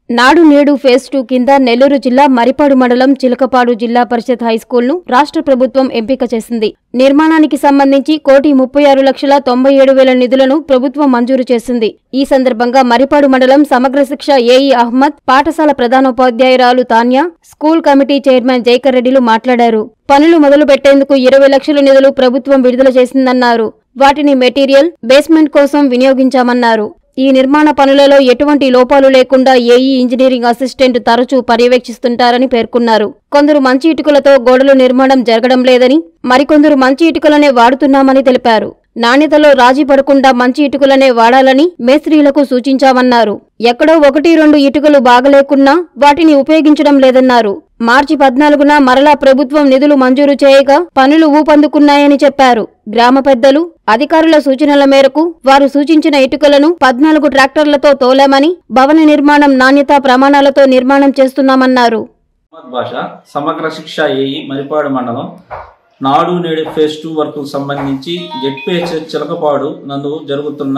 నాడు నేడు phase two కింద నెల్లూరు జిల్లా మరిపాడు మండలం చిలకపాడు జిల్లా పరిషత్ హైస్కూల్ను రాష్ట్ర ప్రభుత్వం ఎంపిక చేసింది నిర్మాణానికి సంబంధించి కోటి ముప్పై ఆరు లక్షల తొంభై ఏడు వేల నిధులను ప్రభుత్వం మంజూరు చేసింది ఈ సందర్భంగా మరిపాడు మండలం సమగ్ర శిక్ష ఏఈ అహ్మద్ పాఠశాల ప్రధానోపాధ్యాయురాలు Tanya school committee chairman Jaikar రెడ్డిలు మాట్లాడారు పనులు మొదలు పెట్టేందుకు ఇరవై లక్షల నిధులు ప్రభుత్వం విడుదల చేసిందన్నారు వాటిని మెటీరియల్ బేస్మెంట్ కోసం వినియోగించామన్నారు ఈ నిర్మాణ పనులలో ఎటువంటి లోపాలు లేకుండా ఏఈ ఇంజనీరింగ్ అసిస్టెంట్ తరచూ పర్యవేక్షిస్తుంటారని పేర్కొన్నారు కొందరు మంచి ఇటుకలతో గోడలు నిర్మాణం జరగడం లేదని మరికొందరు మంచి ఇటుకలనే వాడుతున్నామని తెలిపారు నాణ్యతలో రాజీ పడకుండా మంచి ఇటుకలనే వాడాలని మేస్త్రీలకు సూచించామన్నారు ఎక్కడో ఒకటి రెండు ఇటుకలు బాగలేకున్నా వాటిని ఉపయోగించడం లేదన్నారు మార్చి పద్నాలుగున మరలా ప్రభుత్వం నిధులు మంజూరు చేయగా పనులు ఊపందుకున్నాయని చెప్పారు గ్రామ పెద్దలు అధికారుల సూచనల మేరకు వారు సూచించిన ఇటుకలను పద్నాలుగు ట్రాక్టర్లతో తోలామని భవన నిర్మాణం నాణ్యతా ప్రమాణాలతో నిర్మాణం చేస్తున్నామన్నారు మహమ్మద్ భాష సమగ్ర శిక్ష ఏఈ మరిపాడు మండలం నాడు నేడు ఫేజ్ టూ వరకు సంబంధించి జెడ్పిహెచ్ చిలకపాడు నందు జరుగుతున్న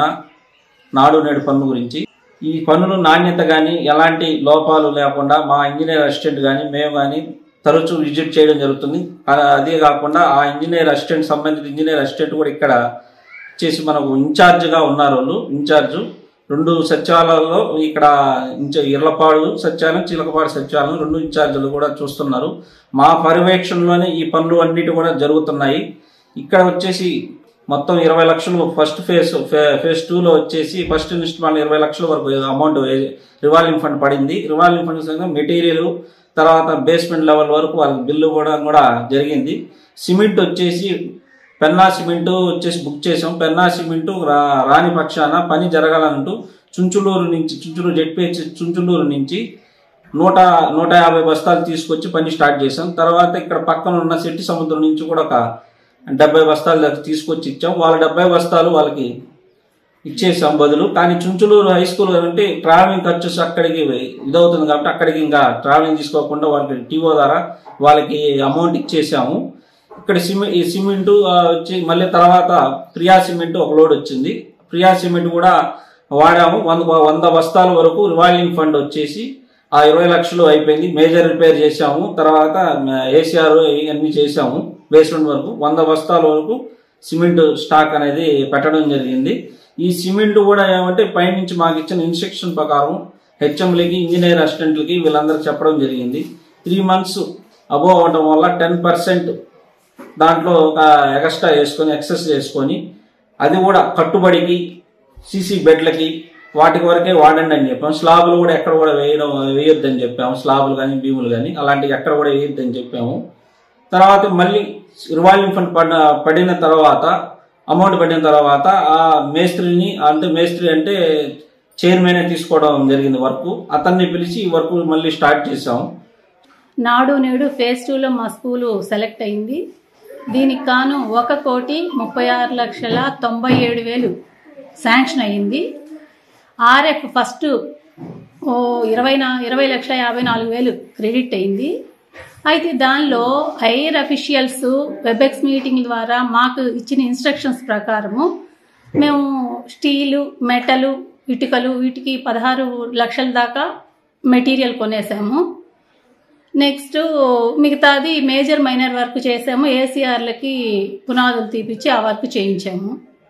నాడు నేడు పనుల గురించి ఈ పనులు నాణ్యత కానీ ఎలాంటి లోపాలు లేకుండా మా ఇంజనీర్ అసిస్టెంట్ కానీ మేము కానీ తరచూ విజిట్ చేయడం జరుగుతుంది అలా- అదే కాకుండా ఆ ఇంజనీర్ అసిస్టెంట్ సంబంధిత ఇంజనీర్ అసిస్టెంట్ కూడా ఇక్కడ చేసి మనకు ఇన్ఛార్జ్గా ఉన్నారు వాళ్ళు ఇన్ఛార్జ్ రెండు సచివాలయాల్లో ఇక్కడ ఇంచ- ఇర్లపాడు సచివాలయం చిలకపాడు సచివాలయం రెండు ఇన్ఛార్జీలు కూడా చూస్తున్నారు మా పర్యవేక్షణలోనే ఈ పనులు అన్నిటి కూడా జరుగుతున్నాయి ఇక్కడ వచ్చేసి మొత్తం ఇరవై లక్షలు ఫస్ట్ ఫేజ్ ఫే- ఫేజ్ టూలో వచ్చేసి ఫస్ట్ ఇన్స్టాల్మెంట్ ఇరవై లక్షల వరకు అమౌంట్ రివాల్వింగ్ ఫండ్ పడింది రివాల్వింగ్ ఫండ్ సంగం మెటీరియల్ తర్వాత బేస్మెంట్ లెవెల్ వరకు వాళ్ళ బిల్లు కూడా కూడా జరిగింది సిమెంట్ వచ్చేసి పెన్నా సిమెంట్ వచ్చేసి బుక్ చేసాం పెన్నా సిమెంట్ రా రాని పక్షాన పని జరగాలంటూ చుంచులూరు నుంచి చుంచులూరు జెడ్పిహెచ్ చుంచులూరు నుంచి నూట నూట యాభై బస్తాలు తీసుకొచ్చి పని స్టార్ట్ చేసాం తర్వాత ఇక్కడ పక్కన ఉన్న శెట్టి సముద్రం నుంచి కూడా ఒక డెబ్బై బస్తాలు దాకా తీసుకొచ్చి ఇచ్చాం వాళ్ళ డెబ్బై బస్తాలు వాళ్ళకి ఇచ్చేసాం బదులు కానీ చుంచులూరు హై స్కూల్ అంటే ట్రావెలింగ్ ఖర్చు అక్కడికి ఇదవుతుంది కాబట్టి అక్కడికి ఇంకా ట్రావెలింగ్ తీసుకోకుండా వాళ్ళకి టీఓ ద్వారా వాళ్ళకి అమౌంట్ ఇచ్చేసాము ఇక్కడ సిమెంట్ ఈ సిమెంట్ ఆ, వచ్చి మళ్ళీ తర్వాత ప్రియా సిమెంట్ ఒక లోడ్ వచ్చింది ప్రియా సిమెంట్ కూడా వాడాము వంద వంద బస్తాల వరకు రివాల్వింగ్ ఫండ్ వచ్చేసి ఆ ఇరవై లక్షలు అయిపోయింది మేజర్ రిపేర్ చేశాము తర్వాత ఏసీఆర్ అన్ని చేశాము బేస్మెంట్ వరకు వంద బస్తాల వరకు సిమెంట్ స్టాక్ అనేది పెట్టడం జరిగింది ఈ సిమెంట్ కూడా ఏమంటే పైనుంచి మాకు ఇచ్చిన ఇన్స్ట్రక్షన్ ప్రకారం హెచ్ఎంలకి ఇంజనీర్ అసిస్టెంట్లకి వీళ్ళందరికీ చెప్పడం జరిగింది త్రీ మంత్స్ అబోవ్ అవడం వల్ల టెన్ పర్సెంట్ దాంట్లో ఒక ఎక్స్ట్రా వేసుకొని ఎక్సెస్ చేసుకొని అది కూడా కట్టుబడికి సీసీ బెడ్లకి వాటికి వరకే వాడండి అని చెప్పాము స్లాబులు కూడా ఎక్కడ కూడా వేయడం వేయొద్దని చెప్పాము స్లాబులు కానీ భీములు కానీ అలాంటివి ఎక్కడ కూడా వేయొద్దని చెప్పాము తర్వాత మళ్ళీ రివాల్వింగ్ ఫండ్ పడిన పడిన తర్వాత అమౌంట్ పడిన తర్వాత ఆ మేస్త్రిని అంటే మేస్త్రి అంటే చైర్మన్ తీసుకోవడం జరిగింది వర్క్ అతన్ని పిలిచి ఈ వర్క్ మళ్ళీ స్టార్ట్ చేసాము నాడు నేడు ఫేజ్ టూలో మా స్కూలు సెలెక్ట్ అయింది దీనికి కాను ఒక కోటి ముప్పై ఆరు లక్షల తొంభై ఏడు వేలు శాంక్షన్ అయ్యింది ఆర్ఎఫ్ ఫస్ట్ ఓ ఇరవై నా ఇరవై లక్షల యాభై నాలుగు వేలు క్రెడిట్ అయింది అయితే దానిలో హైయర్ అఫీషియల్స్ వెబెక్స్ మీటింగ్ ద్వారా మాకు ఇచ్చిన ఇన్స్ట్రక్షన్స్ ప్రకారము మేము స్టీలు మెటలు ఇటుకలు వీటికి పదహారు లక్షల దాకా మెటీరియల్ కొనేసాము నెక్స్ట్ మిగతాది మేజర్ మైనర్ వర్క్ చేసాము ఏసీఆర్లకి పునాదులు తీపిచ్చి ఆ వర్క్ చేయించాము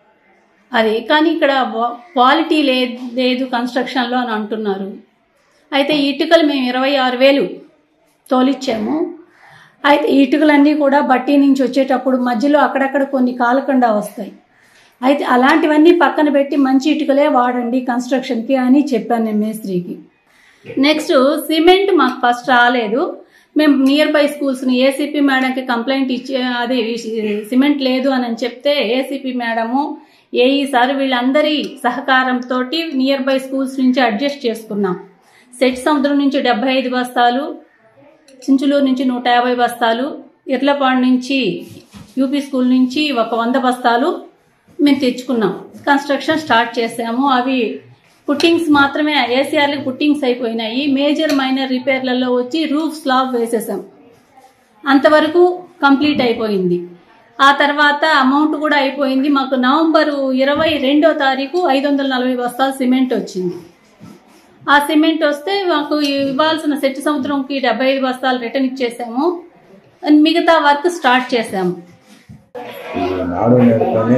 అది కానీ ఇక్కడ క్వాలిటీ లేదు లేదు కన్స్ట్రక్షన్లో అని అంటున్నారు అయితే ఈ ఇటుకలు మేము ఇరవై ఆరు వేలు తోలిచ్చాము అయితే ఈ ఇటుకలన్నీ కూడా బట్టి నుంచి వచ్చేటప్పుడు మధ్యలో అక్కడక్కడ కొన్ని కాలకుండా వస్తాయి అయితే అలాంటివన్నీ పక్కన పెట్టి మంచి ఇటుకలే వాడండి కన్స్ట్రక్షన్కి అని చెప్పాను నేను మేస్త్రికి నెక్స్ట్ సిమెంట్ మాకు ఫస్ట్ రాలేదు మేము నియర్ బై స్కూల్స్ని ఏసీపీ మేడంకి కంప్లైంట్ ఇచ్చే అది సిమెంట్ లేదు అని అని చెప్తే ఏసీపీ మేడము ఏఈ సార్ వీళ్ళందరి సహకారంతో నియర్ బై స్కూల్స్ నుంచి అడ్జస్ట్ చేసుకున్నాం సెట్ సముద్రం నుంచి డెబ్బై ఐదు బస్తాలు చించులూరు నుంచి నూట యాభై బస్తాలు ఇర్లపాడు నుంచి యూపీ స్కూల్ నుంచి ఒక వంద బస్తాలు మేము తెచ్చుకున్నాం కన్స్ట్రక్షన్ స్టార్ట్ చేసాము అవి పుట్టింగ్స్ మాత్రమే ఏసీఆర్లకి పుట్టింగ్స్ అయిపోయినాయి మేజర్ మైనర్ రిపేర్లలో వచ్చి రూఫ్ స్లాబ్ వేసేసాం అంతవరకు కంప్లీట్ అయిపోయింది ఆ తర్వాత అమౌంట్ కూడా అయిపోయింది మాకు నవంబరు ఇరవై రెండో తారీఖు ఐదు వందల నలభై బస్తాలు సిమెంట్ వచ్చింది ఆ సిమెంట్ వస్తే మాకు ఇవ్వాల్సిన సెట్ సముద్రంకి డెబ్బై ఐదు బస్తాలు రిటర్న్ ఇచ్చేసాము మిగతా వర్క్ స్టార్ట్ చేసాము ఈ నాడు నేడుకొని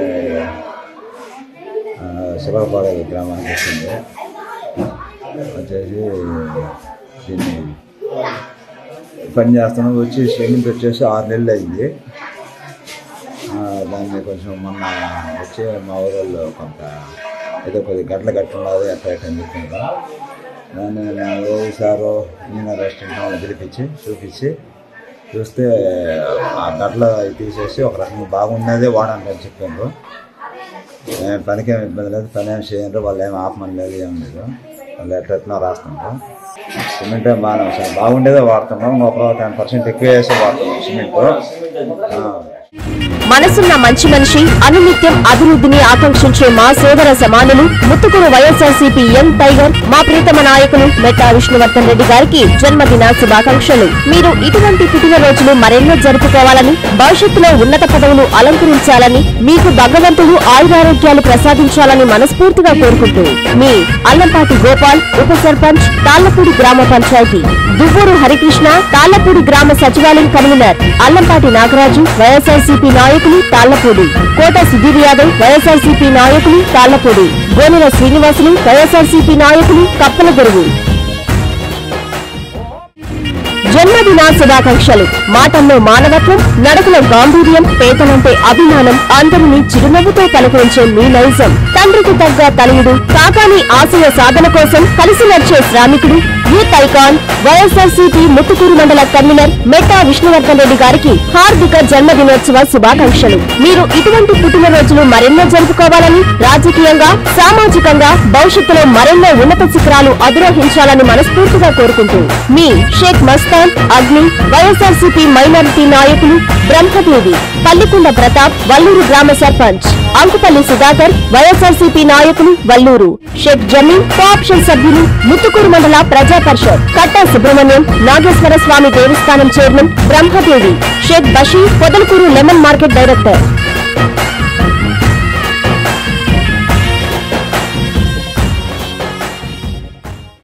శివపాడ గ్రామానికి వచ్చింది వచ్చేసి దీన్ని పని చేస్తున్నాం వచ్చి సిమెంట్ వచ్చేసి ఆరు నెలలు అయింది ఆ, దాన్ని కొంచెం మొన్న వచ్చి మా ఊళ్ళో కొంత ఏదో కొద్ది గట్ల గట్ల ఉన్నది అట్లా ఇట్లా అని చెప్పిండ్రు దాన్ని నేను ఏ సారు ఈయన రెస్టారెంట్ వాళ్ళు పిలిపించి చూపించి చూస్తే ఆ గట్ల తీసేసి ఒక రకంగా బాగున్నదే వాడండి అని చెప్పిండ్రు ఏం పనికి ఏమి ఇబ్బంది లేదు పని ఏం చేయండి వాళ్ళు ఏం ఆపమని లేదు ఏం లేదు వాళ్ళు ఎట్లా ఎట్లా రాస్తుంటారు సిమెంట్ ఏం బాగానే వస్తుంది బాగుండేదే వాడుతున్నాం ఒక టెన్ పర్సెంట్ ఎక్కువ వేసి వాడుతున్నాం సిమెంట్ ఆ. మనసున్న మంచి మనిషి అనునిత్యం అభివృద్ధిని ఆకాంక్షించే మా సోదర సమానులు ముత్తుకూరు వైఎస్ఆర్సీపీ యంగ్ టైగర్ మా ప్రీతమ నాయకులు మెట్టా విష్ణువర్ధన్ రెడ్డి గారికి జన్మదిన శుభాకాంక్షలు మీరు ఇటువంటి పుట్టినరోజులు మరెన్నో జరుపుకోవాలని భవిష్యత్తులో ఉన్నత పదవులు అలంకరించాలని మీకు భగవంతుడు ఆయురారోగ్యాలు ప్రసాదించాలని మనస్ఫూర్తిగా కోరుకుంటూ మీ అల్లంపాటి గోపాల్ ఉప సర్పంచ్ తాళ్లపూడి గ్రామ పంచాయతీ దువ్వూరు హరికృష్ణ తాళ్లపూడి గ్రామ సచివాలయం కన్వీనర్ అల్లంపాటి నాగరాజు వైఎస్ఆర్సీపీ నాయకులు తాళ్లపూడి కోట సుధీర్ యాదవ్ వైఎస్ఆర్సీపీ నాయకులు తాళ్లపూడి గోనెల శ్రీనివాసులు వైఎస్ఆర్సీపీ నాయకులు కప్పల గురువు జన్మదిన శుభాకాంక్షలు మాటల్లో మానవత్వం నడకలో గాంభీర్యం పేదలంటే అభిమానం అందరినీ చిరునవ్వుతో పలకరించే మీ నైజం తండ్రికి తగ్గ తనయుడు కాకాని ఆశయ సాధన కోసం కలిసి నడిచే శ్రామికుడు యూత్ ఐకాన్ వైఎస్ఆర్సీపీ ముత్తుకూరు మండల కన్వీనర్ మెట్టా విష్ణువర్ధన్ రెడ్డి గారికి హార్దిక జన్మదినోత్సవ శుభాకాంక్షలు మీరు ఇటువంటి పుట్టినరోజులు మరెన్నో జరుపుకోవాలని రాజకీయంగా సామాజికంగా భవిష్యత్తులో మరెన్నో ఉన్నత శిఖరాలు అధిరోహించాలని మనస్ఫూర్తిగా కోరుకుంటూ మీ షేక్ మస్తాన్ అగ్ని వైఎస్ఆర్సీపీ మైనారిటీ నాయకులు బ్రహ్మదేవి పల్లికొండ ప్రతాప్ వల్లూరు గ్రామ సర్పంచ్ అంకుపల్లి సుధాకర్ వైఎస్ఆర్సీపీ నాయకులు వల్లూరు షేక్ జమీన్ కోఆప్షన్ సభ్యులు ముత్తుకూరు మండల ప్రజా పరిషత్ కట్టా సుబ్రహ్మణ్యం నాగేశ్వర స్వామి దేవస్థానం chairman Brahmadevi Shaik Basheer Podalakuru lemon market director